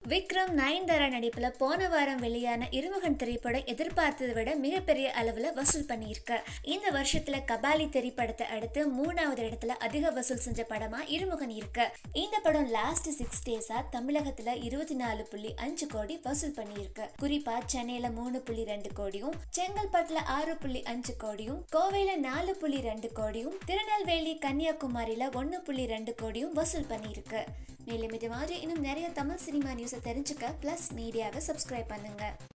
விக்ரம் நயன்தாரா நடிப்புல போன வாரம் வெளியான இருமுகன் திரைப்படம் எதிர்பார்த்ததை விட மிகப்பெரிய அளவுல வசூல் பண்ணியிருக்கு இந்த வருஷத்துல கபாலி திரைப்படத்தை அடுத்து மூணாவது இடத்துல அதிக வசூல் செஞ்ச படமா இருமுகன் இருக்கு இந்த படம் லாஸ்ட் சிக்ஸ் டேஸா தமிழகத்துல இருபத்தி நாலு புள்ளி அஞ்சு கோடி வசூல் பண்ணியிருக்கு குறிப்பா சென்னையில மூணு புள்ளி ரெண்டு கோடியும் செங்கல்பட்டுல ஆறு புள்ளி அஞ்சு கோடியும் கோவையில நாலு புள்ளி ரெண்டு கோடியும் திருநெல்வேலி கன்னியாகுமரியில ஒன்னு புள்ளி ரெண்டு கோடியும் வசூல் பண்ணியிருக்கு மேலும் இது மாதிரி இன்னும் நிறைய தமிழ் சினிமா நியூஸை தெரிஞ்சுக்க ப்ளஸ் மீடியாவை சப்ஸ்கிரைப் பண்ணுங்க